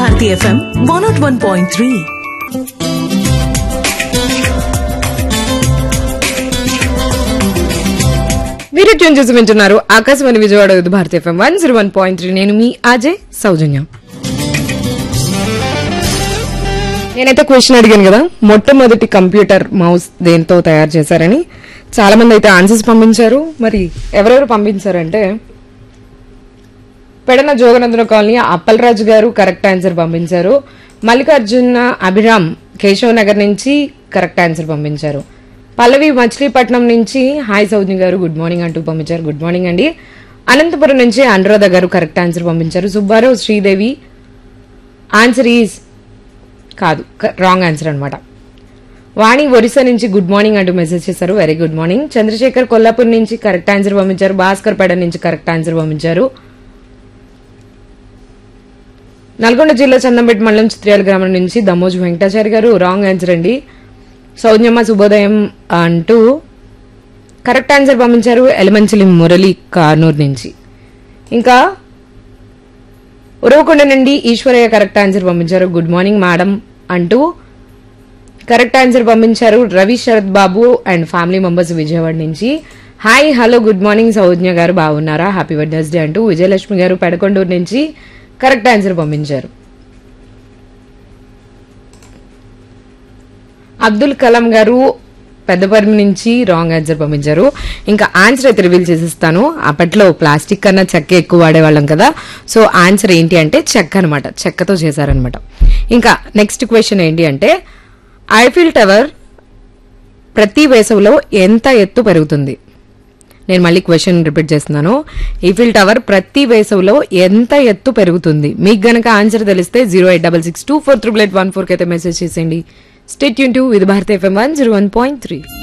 Bharati FM one nought one point three మీరు tune చేసి వింటున్నారు ఆకాశవాణి విజయవాడ యుద్ధ Bharati FM one zero one point three నేను మీ అజయ్ సౌజన్య నేనైతే క్వశ్చన్ అడిగాను కదా మొట్టమొదటి కంప్యూటర్ మౌస్ దేంతో తయారు చేశారని చాలా మంది అయితే ఆన్సర్స్ పంపించారు మరి ఎవరెవరు పంపించారంటే పెడన జోగనందన కాలనీ అప్పలరాజు గారు కరెక్ట్ ఆన్సర్ పంపించారు మల్లికార్జున అభిరామ్ కేశవ్ నగర్ నుంచి కరెక్ట్ ఆన్సర్ పంపించారు పల్లవి మచిలీపట్నం నుంచి హాయ్ సౌజ్ని గారు గుడ్ మార్నింగ్ అంటూ పంపించారు గుడ్ మార్నింగ్ అండి అనంతపురం నుంచి అనురాధ గారు కరెక్ట్ ఆన్సర్ పంపించారు సుబ్బారావు శ్రీదేవి ఆన్సర్ ఈజ్ కాదు రాంగ్ ఆన్సర్ అన్నమాట వాణి ఒరిస్సా నుంచి గుడ్ మార్నింగ్ అంటూ మెసేజ్ చేశారు very good morning Chandrashekar Kollapur నుంచి కరెక్ట్ ఆన్సర్ పంపించారు భాస్కర్ పేడ నుంచి కరెక్ట్ ఆన్సర్ పంపించారు నల్గొండ జిల్లా చందంపేట మండలం చిత్రియాల గ్రామం నుంచి దమోజ్ వెంకటాచారి గారు రాంగ్ ఆన్సర్ అండి సౌజ్ఞమ్మ శుభోదయం అంటూ కరెక్ట్ ఆన్సర్ పంపించారు ఎలమంచిలి మురళి కార్నూర్ నుంచి ఇంకా ఉరవకొండ నుండి ఈశ్వరయ్య కరెక్ట్ ఆన్సర్ పంపించారు గుడ్ మార్నింగ్ మేడం అంటూ కరెక్ట్ ఆన్సర్ పంపించారు Ravi Sarath Babu and family members Vijayawada నుంచి hi hello good morning Saujna గారు బాగున్నారా హ్యాపీ వెడ్నెస్ డే అంటూ విజయలక్ష్మి గారు పెడకొండూరు నుంచి కరెక్ట్ ఆన్సర్ పంపించారు అబ్దుల్ కలాం గారు పెద్దపర్మి నుంచి రాంగ్ ఆన్సర్ పంపించారు ఇంకా ఆన్సర్ అయితే రివీల్ చేసిస్తాను అప్పట్లో ప్లాస్టిక్ కన్నా చెక్క ఎక్కువ వాడేవాళ్ళం కదా సో ఆన్సర్ ఏంటి అంటే చెక్క అనమాట చెక్కతో చేశారనమాట ఇంకా నెక్స్ట్ క్వశ్చన్ ఏంటి అంటే ఐఫిల్ టవర్ ప్రతి వేసవిలో ఎంత ఎత్తు పెరుగుతుంది నేను మళ్ళీ క్వశ్చన్ రిపీట్ చేస్తున్నాను ఈఫిల్ టవర్ ప్రతి వేసవిలో ఎంత ఎత్తు పెరుగుతుంది మీకు గనక ఆన్సర్ తెలిస్తే zero eight double six two four triple eight one ఫోర్కి అయితే మెసేజ్ చేసేయండి స్టేట్ యూన్ to with Bharat FM one zero one point three